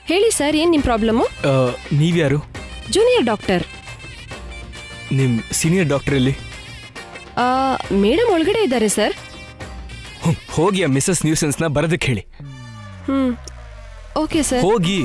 ಹೇಳಿ ಸರ್ ಏನ್ ನಿಮ್ ಪ್ರಾಬ್ಲಮ್ಮು ಆ, ನೀವ್ಯಾರು ಜೂನಿಯರ್ ಡಾಕ್ಟರ್ ನಿಮ್ ಸೀನಿಯರ್ ಡಾಕ್ಟರ್ ಇಲ್ಲಿ ಮೇಡಮ್ ಒಳಗಡೆ ಇದ್ದಾರೆ ಸರ್ ಹ್ಮ್, ಹೋಗಿ ಆ ಮಿಸಸ್ ನ್ಯೂಸೆನ್ಸ್ನ ಬರೋದಕ್ಕೆ ಹೇಳಿ ಹ್ಮ್ ಓಕೆ ಸರ್ ಹೋಗಿ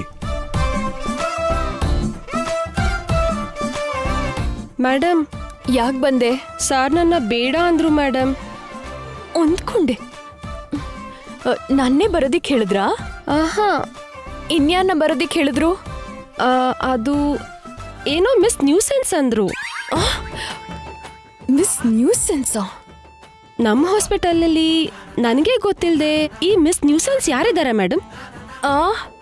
ಮೇಡಮ್ ಯಾಕೆ ಬಂದೆ ಸರ್ ನನ್ನ ಬೇಡ ಅಂದ್ರು ಮೇಡಮ್ ಹೊಂದ್ಕೊಂಡೆ ಅ, ನನ್ನೇ ಬರೋದಿಕ್ ಹೇಳಿದ್ರಾ ಆಹಾ ಇನ್ಯಾರನ್ನ ಬರೋದಿಕ್ ಹೇಳಿದ್ರು ಆ, ಅದು ಏನೋ ಮಿಸ್ ನ್ಯೂಸೆನ್ಸ್ ಅಂದ್ರು ಮಿಸ್ ನ್ಯೂಸ್ ಸೆನ್ಸಾ ನಮ್ಮ ಹಾಸ್ಪಿಟಲ್ನಲ್ಲಿ ನನಗೆ ಗೊತ್ತಿಲ್ಲದೆ ಈ ಮಿಸ್ ನ್ಯೂಸೆನ್ಸ್ ಯಾರಿದ್ದಾರೆ ಮೇಡಮ್ ಆ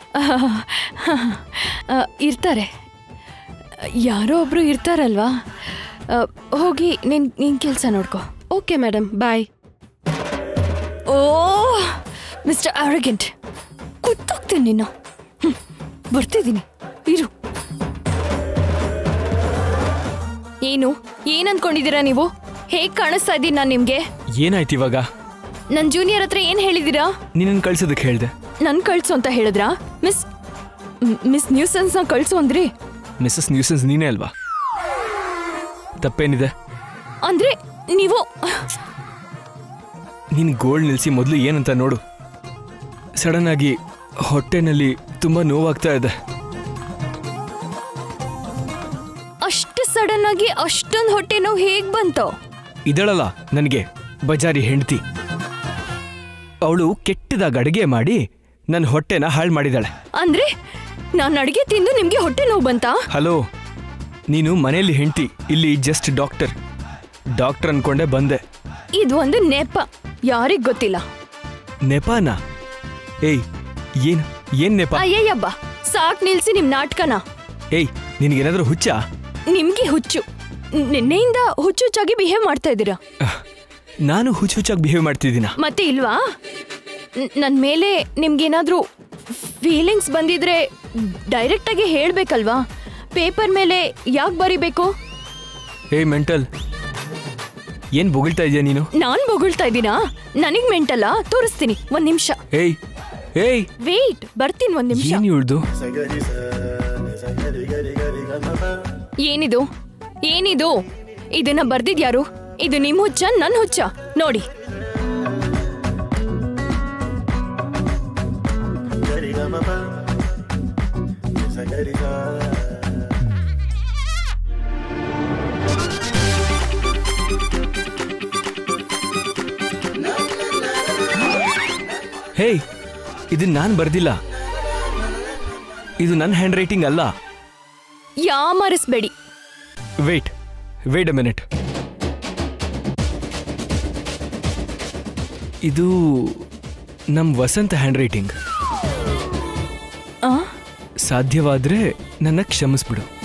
ಆ, ಇರ್ತಾರೆ ಯಾರೋ ಒಬ್ರು ಇರ್ತಾರಲ್ವಾ ಆ, ಹೋಗಿ ನಿನ್ ನಿನ್ ಕೆಲಸ ನೋಡ್ಕೊ okay madam bye oh mister arrogant ಕುತ್ತೋಗ್ತೀನಿ ನೀನು ಹ್ಮ್, ಬರ್ತಿದ್ದೀನಿ ಇರು ಏನು ಏನ್ ಅನ್ಕೊಂಡಿದ್ದೀರಾ ನೀವು ಹೇಗ್ ಕಾಣಿಸ್ತಾ ಇದ್ದೀನಿ ನಾನು ನಿಮ್ಗೆ ಏನಾಯ್ತು ಇವಾಗ ನನ್ ಜೂನಿಯರ್ ಹತ್ರ ಏನ್ ಹೇಳಿದೀರಾ ನಿನ್ನನ್ನು ಕಳ್ಸೋದಕ್ಕೆ ಹೇಳ್ದೆ ನನ್ ಕಳ್ಸು ಅಂತ ಹೇಳಿದ್ರಾ ಮಿಸ್ ಮ್- ಮಿಸ್ ನ್ಯೂಸನ್ಸ್ ನ ಕಳ್ಸು ಅಂದ್ರಿ ಮಿಸಸ್ ನ್ಯೂಸೆನ್ಸ್ ನೀನೇ ಅಲ್ವಾ ತಪ್ಪೇನಿದೆ ಅಂದ್ರೆ ನೀವು ನೀನು ಗೋಲ್ಡ್ ನಿಲ್ಸಿ ಮೊದಲು ಏನಂತ ನೋಡು ಸಡನ್ ಆಗಿ ಹೊಟ್ಟೆನಲ್ಲಿ ತುಂಬಾ ನೋವಾಗ್ತಾ ಇದೆ ಅಷ್ಟು ಸಡನ್ ಆಗಿ ಅಷ್ಟೊಂದು ಹೊಟ್ಟೆ ನೋವು ಹೇಗ್ ಬಂತು ಇದಳಲ್ಲ ನನಗೆ ಬಜಾರಿ ಹೆಂಡತಿ ಅವಳು ಕೆಟ್ಟದಾಗ ಅಡುಗೆ ಮಾಡಿ ನನ್ನ ಹೊಟ್ಟೆನ ಹಾಳು ಮಾಡಿದಾಳೆ ಅಂದ್ರೆ ನಾನು ಅಡಿಗೆ ತಿಂದು ನಿಮ್ಗೆ ಹೊಟ್ಟೆ ನೋವು ಬಂತಾ ಹಲೋ ನೀನು ಮನೆಯಲ್ಲಿ ಹೆಂಡತಿ ಇಲ್ಲಿ ಜಸ್ಟ್ ಡಾಕ್ಟರ್ ಡಾಕ್ಟರ್ ಅನ್ಕೊಂಡೆ ಬಂದೆ ಇದು ಒಂದು ನೆಪ ಯಾರಿಗ್ ಗೊತ್ತಿಲ್ಲ ನೆಪಾನ ಏಯ್ ಏನ್ ಏನ್ ನೆಪ ಅಯ್ಯಯ್ಯಬ್ಬ ಸಾಕ್ ನಿಲ್ಸಿ ನಿಮ್ ನಾಟಕನ ಏಯ್ ನಿನಗೇನಾದ್ರೂ ಹುಚ್ಚ ನಿಮ್ಗೆ ಹುಚ್ಚು ನಿನ್ನೆಯಿಂದ ಹುಚ್ಚು ಹುಚ್ಚಾಗಿ ಬಿಹೇವ್ ಮಾಡ್ತಾ ಇದ್ದೀರಾ ನಾನು ಹುಚ್ಚು ಹುಚ್ಚಾಗಿ ಬಿಹೇವ್ ಮಾಡ್ತಿದ್ದೀನ ಮತ್ತೆ ಇಲ್ವಾ ನ್- ನನ್ ಮೇಲೆ ನಿಮ್ಗೇನಾದ್ರೂ ಫೀಲಿಂಗ್ಸ್ ಬಂದಿದ್ರೆ ಡೈರೆಕ್ಟ್ ಆಗಿ ಹೇಳ್ಬೇಕಲ್ವಾ ಪೇಪರ್ ಮೇಲೆ ಯಾಕೆ ಬರಿಬೇಕು ಏಯ್ ಮೆಂಟಲ್ ಏನ್ ಬೊಗಳ್ತಾ ಇದೀಯ ನೀನು ನಾನ್ ಬೊಗಳ್ತಾ ಇದ್ದೀನಾ ನನಗ್ ಮೆಂಟಲ್ಲ ತೋರಿಸ್ತೀನಿ ಒಂದ್ ನಿಮಿಷ ಏಯ್ ಏಯ್ ವೇಟ್ ಬರ್ತೀನಿ ಒಂದ್ ನಿಮಿಷ ಏನ್ ಇಳ್ದು ಏನಿದು ಏನಿದು ಇದನ್ನ ಬರ್ದಿದ್ಯಾರು ಇದು ನಿಮ್ ಹುಚ್ಚ ನನ್ ಹುಚ್ಚ ನೋಡಿ ಹೇಯ್ ಇದು ನಾನ್ ಬರ್ದಿಲ್ಲ ಇದು ನನ್ನ ಹ್ಯಾಂಡ್ ರೈಟಿಂಗ್ ಅಲ್ಲ ಯಾಮರಿಸ್ಬೇಡಿ ವೇಟ್ ವೇಟ್ ಅ ಮಿನಿಟ್ ಇದು ನಮ್ ವಸಂತ ಹ್ಯಾಂಡ್ ರೈಟಿಂಗ್ ಆ ಸಾಧ್ಯವಾದ್ರೆ ನನ್ನ ಕ್ಷಮಿಸ್ಬಿಡು